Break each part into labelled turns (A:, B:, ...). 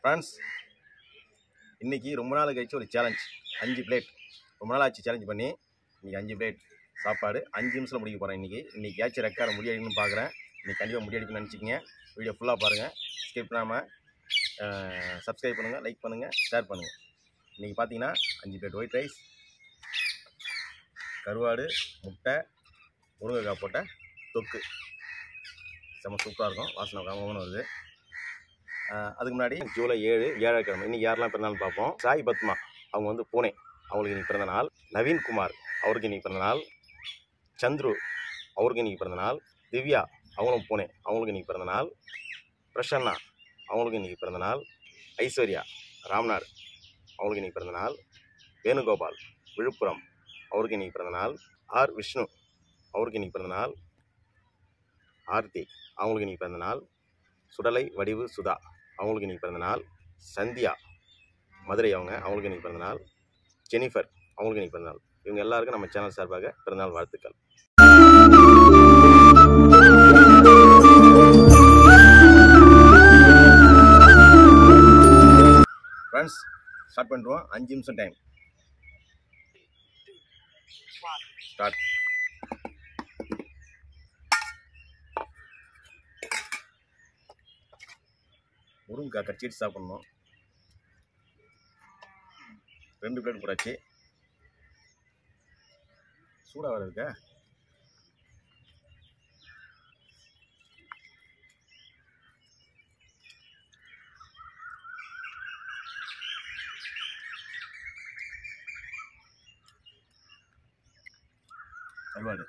A: friends இன்றைக்கி ரொம்ப நாள் கழிச்சு ஒரு சேலஞ்ச் அஞ்சு பிளேட் ரொம்ப நாள் ஆச்சு சேலஞ்ச் பண்ணி இன்றைக்கி அஞ்சு பிளேட் சாப்பாடு அஞ்சு நிமிஷத்தில் முடிக்க போகிறேன் இன்றைக்கி இன்றைக்கி ஏச்சு ரெக்கார்டை முடியடிக்கணும்னு பார்க்குறேன் இன்றைக்கி கண்டிப்பாக முடியடிக்கணும்னு நினச்சிக்கங்க வீடியோ ஃபுல்லாக பாருங்கள் ஸ்கிப் பண்ணாமல் சப்ஸ்கிரைப் பண்ணுங்கள் லைக் பண்ணுங்கள் ஷேர் பண்ணுங்கள் இன்றைக்கி பார்த்தீங்கன்னா அஞ்சு பிளேட் ஒயிட் ரைஸ் கருவாடு முட்டை முருங்கைக்காய் போட்ட தொக்கு செம்ம சூப்பராக இருக்கும் வாசனை காமன்னு வருது ஆஹ் அதுக்கு முன்னாடி ஜூலை ஏழு ஏழாக்கிழமை இன்னைக்கு யாரெல்லாம் பிறந்தநாள் பார்ப்போம் சாய் பத்மா அவங்க வந்து பூனே அவங்களுக்கு இன்னைக்கு பிறந்த நாள் நவீன் குமார் அவருக்கு இன்னைக்கு பிறந்த நாள் சந்துரு அவருக்கு இன்னைக்கு பிறந்த நாள் திவ்யா அவங்களும் பூனே அவங்களுக்கு இன்னைக்கு பிறந்த நாள் பிரசன்னா அவங்களுக்கு இன்னைக்கு பிறந்த நாள் ஐஸ்வர்யா ராம்நாடு அவங்களுக்கு இன்னைக்கு பிறந்த நாள் வேணுகோபால் விழுப்புரம் அவருக்கு இன்னைக்கு பிறந்த நாள் ஆர் விஷ்ணு அவருக்கு இன்னைக்கு பிறந்த நாள் ஆர்த்தி அவங்களுக்கு இன்னைக்கு பிறந்த நாள் சுடலை வடிவு சுதா அவங்களுக்கு இன்னைக்கு பிறந்த நாள் சந்தியா மதுரை அவங்க அவங்களுக்கு இன்னைக்கு பிறந்த நாள் ஜெனிஃபர் அவங்களுக்கு இன்னைக்கு பிறந்த நாள் இவங்க எல்லாருக்கும் நம்ம சேனல் சார்பாக பிறந்தநாள் வாழ்த்துக்கள் ஃப்ரெண்ட்ஸ் ஸ்டார்ட் பண்ணிடுவோம் அஞ்சு நிமிஷம் டைம் ஸ்டார்ட் முருங்கைக்காய் கடிச்சிட்டு சாப்பிட்ணும் ரெண்டு பிளேட் போடாச்சு சூடாக வர இருக்கா கருவாடு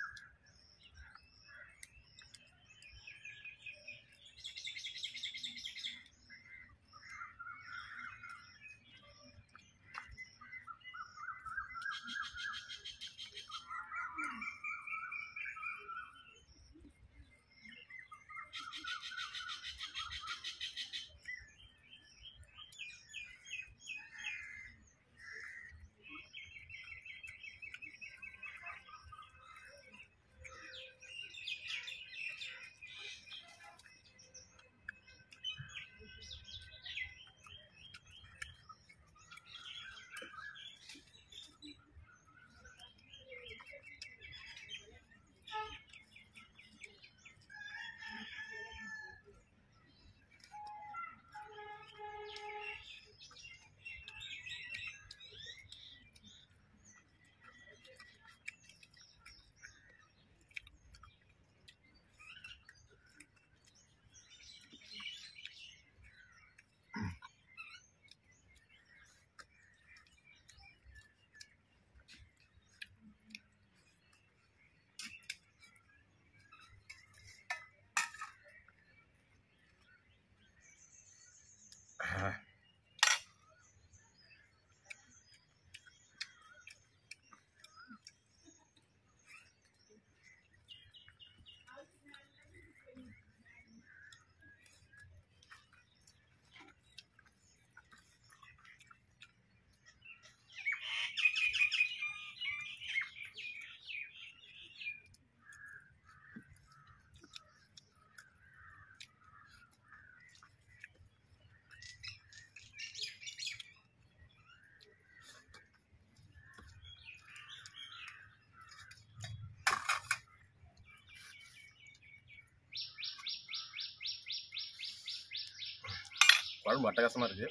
A: குழம்பு அட்டகாசமாக இருக்குது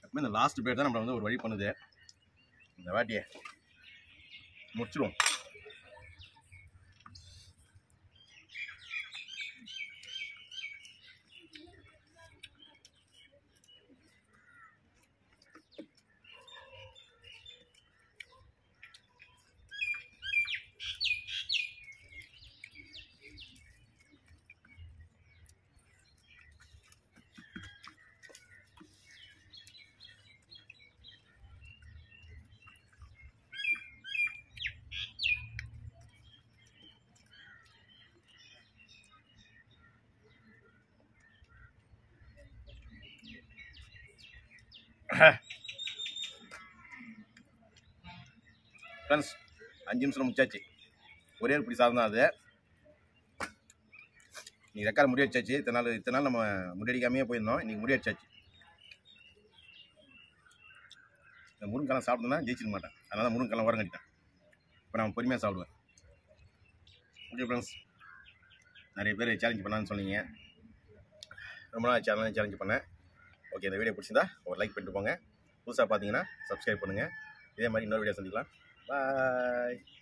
A: எப்பவுமே இந்த லாஸ்ட் பேர் தான் நம்மளை வந்து ஒரு வழி பண்ணுது இந்த வாட்டியை முடிச்சிடுவோம் ஃப்ரெண்ட்ஸ் அஞ்சு நிமிஷம் முடிச்சாச்சு ஒரே ஒரு பிடி சாதம் தான் அது நீ ரெக்கார்ட் முடி அடிச்சாச்சு இத்தனை நாள் இத்தனை நாள் நம்ம முடியடிக்காமையே போயிருந்தோம் இன்னைக்கு முடி அடிச்சாச்சு இந்த முருங்கெல்லாம் சாப்பிட்டோம்னா ஜெயிச்சிட மாட்டேன் அதனால தான் முருங்கெல்லாம் உரம் கட்டிட்டேன் இப்போ நான் பொறுமையாக சாப்பிடுவேன் ஓகே ஃப்ரெண்ட்ஸ் நிறைய பேர் சேலஞ்ச் பண்ணான்னு சொன்னீங்க ரொம்ப நாள் சேனல் சேலஞ்ச் பண்ணேன் ஓகே இந்த வீடியோ பிடிச்சிருந்தா ஒரு லைக் பண்ணிட்டு போங்க புதுசாக பார்த்தீங்கன்னா சப்ஸ்கிரைப் பண்ணுங்கள் இதே மாதிரி இன்னொரு வீடியோ சந்திக்கலாம் பாய்